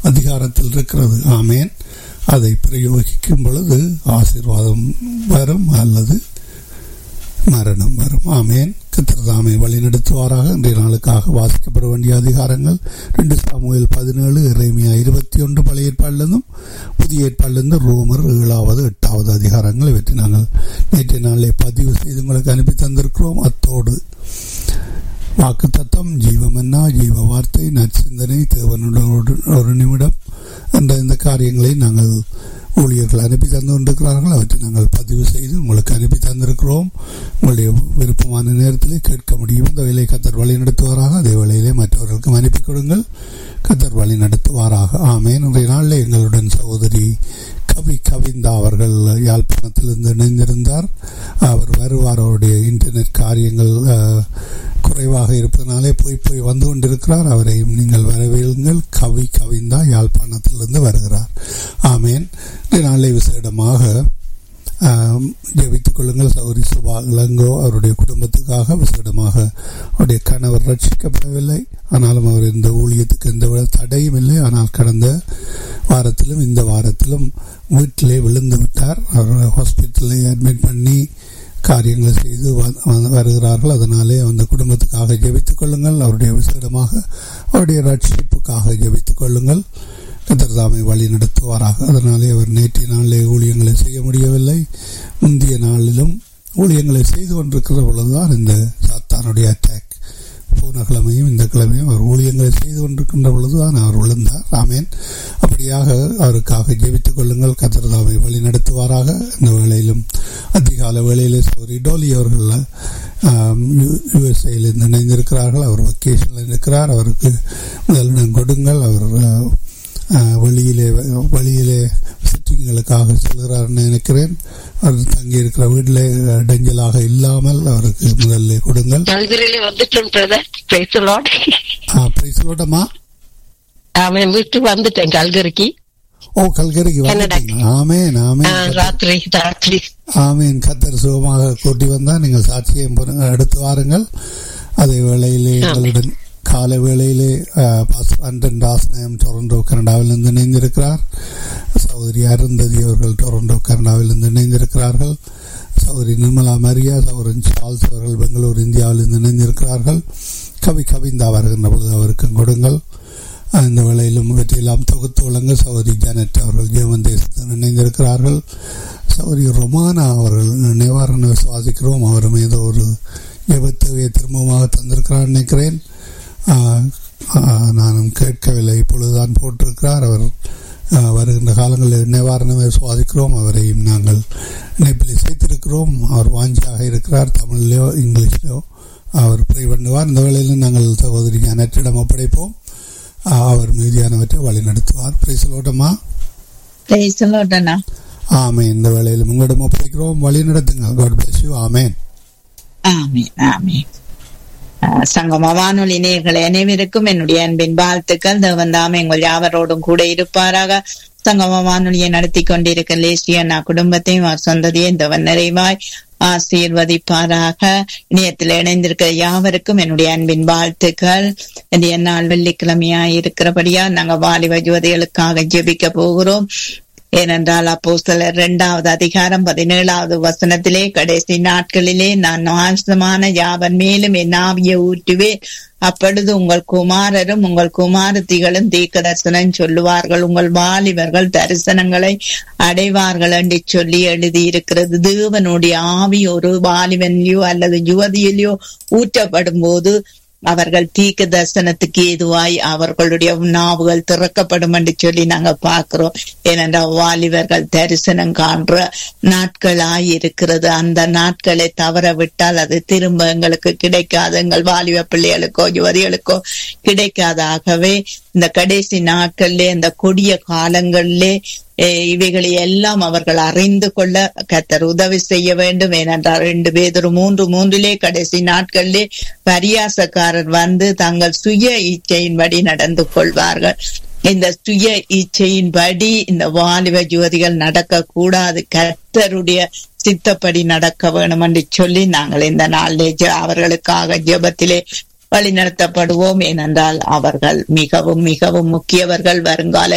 அதிகாரத்தில் இருக்கிறது ஆமேன் அதை பிரயோகிக்கும் பொழுது ஆசீர்வாதம் வரும் அல்லது மரணம் வரும் ஆமேன் கத்திரதாமை வழிநடத்துவாராக இன்றைய நாளுக்காக வாசிக்கப்பட வேண்டிய அதிகாரங்கள் ரெண்டு சாமுவேல் பதினேழு இறைமையா இருபத்தி ஒன்று பழைய ஏற்பாடிலிருந்தும் புதிய ஏற்பாடிலிருந்து ரோமர் ஏழாவது எட்டாவது அதிகாரங்கள் இவற்றை நாங்கள் நேற்றைய நாளிலே பதிவு செய்து உங்களுக்கு அனுப்பி தந்திருக்கிறோம் அத்தோடு வாக்கு தத்தம் ஜீவமன்னா ஜீவ வார்த்தை நற்சிந்தனை தேவனுடன் ஒரு நிமிடம் என்ற இந்த காரியங்களை நாங்கள் ஊழியர்கள் அனுப்பி தந்து கொண்டிருக்கிறார்கள் அவற்றை நாங்கள் பதிவு செய்து உங்களுக்கு அனுப்பி தந்திருக்கிறோம் உங்களுடைய விருப்பமான நேரத்தில் கேட்க முடியும் இந்த வேலை கத்தர் வழி நடத்துவாராக அதே வேளையிலே மற்றவர்களுக்கும் அனுப்பி கொடுங்கள் கத்தர் வழி நடத்துவாராக ஆமேன் இன்றைய நாளில் எங்களுடன் சகோதரி கவி கவிந்தா அவர்கள் யாழ்ப்பாணத்திலிருந்து இணைந்திருந்தார் அவர் வருவார் அவருடைய இன்டர்நெட் காரியங்கள் குறைவாக இருப்பதனாலே போய் போய் வந்து கொண்டிருக்கிறார் அவரையும் நீங்கள் வரவேலுங்கள் கவி கவிந்தா யாழ்ப்பாணத்திலிருந்து வருகிறார் ஆமேன் நாளை விசேடமாக ஜெபித்துக் கொள்ளுங்கள் சௌரி சுபா இளங்கோ அவருடைய குடும்பத்துக்காக விசேடமாக அவருடைய கணவர் ரட்சிக்கப்படவில்லை ஆனாலும் அவர் இந்த ஊழியத்துக்கு எந்த தடையும் இல்லை ஆனால் கடந்த வாரத்திலும் இந்த வாரத்திலும் வீட்டிலே விழுந்து விட்டார் அவர் ஹாஸ்பிட்டலில் அட்மிட் பண்ணி காரியங்களை செய்து வருகிறார்கள் அதனாலே அந்த குடும்பத்துக்காக ஜெபித்துக் கொள்ளுங்கள் அவருடைய விசேடமாக அவருடைய ரட்சிப்புக்காக ஜெபித்துக் கொள்ளுங்கள் கத்திரதாமை வழி நடத்துவாராக அதனாலே அவர் நேற்றைய நாளிலே ஊழியங்களை செய்ய முடியவில்லை முந்தைய நாளிலும் ஊழியங்களை செய்து கொண்டிருக்கிற பொழுதுதான் இந்த சாத்தானுடைய அட்டாக் போன கிழமையும் இந்த கிழமையும் அவர் ஊழியங்களை செய்து கொண்டிருக்கின்ற பொழுதுதான் அவர் விழுந்தார் ஆமேன் அப்படியாக அவருக்காக ஜெபித்துக் கொள்ளுங்கள் கத்திரதாவை வழி நடத்துவாராக இந்த வேளையிலும் அதிகால வேளையிலே சௌரி டோலி அவர்கள் யுஎஸ்ஐயில் இணைந்திருக்கிறார்கள் அவர் வக்கேஷனில் இருக்கிறார் அவருக்கு முதலிடம் கொடுங்கள் அவர் வெளியிலே வெளியிலே சிட்டிங்களுக்காக செல்கிறார்னு நினைக்கிறேன் அவர் தங்கி இருக்கிற வீட்டில் இடைஞ்சலாக இல்லாமல் அவருக்கு முதல்ல கொடுங்கள் பேசலோட்டமா அவன் வீட்டு வந்துட்டேன் கல்கரிக்கு ஓ கல்கரிக்கு வந்துட்டீங்க ஆமேன் ஆமேன் ராத்திரி ராத்திரி ஆமீன் கத்தர் சுகமாக கூட்டி வந்தா நீங்கள் சாட்சியம் எடுத்து வாருங்கள் அதே வேளையிலே எங்களுடன் கால வேளையிலே அண்டன் ராஸ்நயம் டொரண்டோ கனடாவிலிருந்து இணைந்திருக்கிறார் சகோதரி அருந்ததி அவர்கள் டொரண்டோ கனடாவிலிருந்து இணைந்திருக்கிறார்கள் சகோதரி நிர்மலா மரியா சகோதரன் சார்ல்ஸ் அவர்கள் பெங்களூர் இந்தியாவிலிருந்து இணைந்திருக்கிறார்கள் கவி கவிந்தா வருகின்ற பொழுது அவருக்கும் கொடுங்கள் இந்த வேளையிலும் இவற்றையெல்லாம் தொகுத்து வழங்க சகோதரி ஜானட் அவர்கள் ஜெர்மன் தேசத்தில் இணைந்திருக்கிறார்கள் சகோதரி ரொமானா அவர்கள் நிவாரண விசுவாசிக்கிறோம் அவரும் ஏதோ ஒரு ஜெபத்தவையை திரும்பமாக தந்திருக்கிறார் நினைக்கிறேன் நானும் கேட்கவில்லை இப்பொழுதுதான் போட்டிருக்கிறார் அவர் வருகின்ற காலங்களில் நிவாரணமே சுவாதிக்கிறோம் அவரையும் நாங்கள் இணைப்பில் சேர்த்திருக்கிறோம் அவர் வாஞ்சியாக இருக்கிறார் தமிழ்லையோ இங்கிலீஷ்லையோ அவர் ப்ரை பண்ணுவார் இந்த வேளையில் நாங்கள் சகோதரி ஞானற்றிடம் ஒப்படைப்போம் அவர் மீதியானவற்றை வழி நடத்துவார் பிரைசலோட்டமா ஆமே இந்த வேளையில் உங்களிடம் ஒப்படைக்கிறோம் வழி நடத்துங்க God bless you amen amen amen சங்கம வானொலி நேர்களை அனைவருக்கும் என்னுடைய அன்பின் வாழ்த்துக்கள் தேவன் தாமே எங்கள் யாவரோடும் கூட இருப்பாராக சங்கம வானொலியை நடத்தி கொண்டிருக்க லேசிய அண்ணா குடும்பத்தையும் அவர் சொந்ததையும் தேவன் நிறைவாய் ஆசீர்வதிப்பாராக இணையத்தில் இணைந்திருக்கிற யாவருக்கும் என்னுடைய அன்பின் வாழ்த்துக்கள் இது நாள் வெள்ளிக்கிழமையா இருக்கிறபடியா நாங்க வாலிப ஜோதிகளுக்காக ஜெபிக்க போகிறோம் ஏனென்றால் அப்போ சிலர் இரண்டாவது அதிகாரம் பதினேழாவது வசனத்திலே கடைசி நாட்களிலே நான் நாசமான யாவன் மேலும் என் ஆவிய ஊற்றுவேன் அப்பொழுது உங்கள் குமாரரும் உங்கள் குமாரத்திகளும் தீக்க தரிசனம் சொல்லுவார்கள் உங்கள் வாலிபர்கள் தரிசனங்களை அடைவார்கள் என்று சொல்லி எழுதியிருக்கிறது தேவனுடைய ஆவி ஒரு வாலிபன்லயோ அல்லது யுவதியிலையோ ஊற்றப்படும் போது அவர்கள் தீக்க தரிசனத்துக்கு ஏதுவாய் அவர்களுடைய நாவுகள் திறக்கப்படும் என்று சொல்லி நாங்க பாக்குறோம் ஏனென்றால் வாலிபர்கள் தரிசனம் காண்ற நாட்களாய் இருக்கிறது அந்த நாட்களை தவற விட்டால் அது திரும்ப எங்களுக்கு கிடைக்காது எங்கள் வாலிப பிள்ளைகளுக்கோ யுவதிகளுக்கோ கிடைக்காதாகவே இந்த கடைசி நாட்களிலே இந்த கொடிய காலங்களிலே இவைகளை எல்லாம் அவர்கள் அறிந்து கொள்ள கத்தர் உதவி செய்ய வேண்டும் ஏனென்றால் ரெண்டு பேர் மூன்று மூன்றிலே கடைசி நாட்களிலே பரியாசக்காரர் வந்து தங்கள் சுய இச்சையின்படி நடந்து கொள்வார்கள் இந்த சுய இச்சையின்படி இந்த வாலிப ஜோதிகள் நடக்க கூடாது கத்தருடைய சித்தப்படி நடக்க வேணும் என்று சொல்லி நாங்கள் இந்த நாளிலே அவர்களுக்காக ஜெபத்திலே வழிநடத்தப்படுவோம் ஏனென்றால் அவர்கள் மிகவும் மிகவும் முக்கியவர்கள் வருங்கால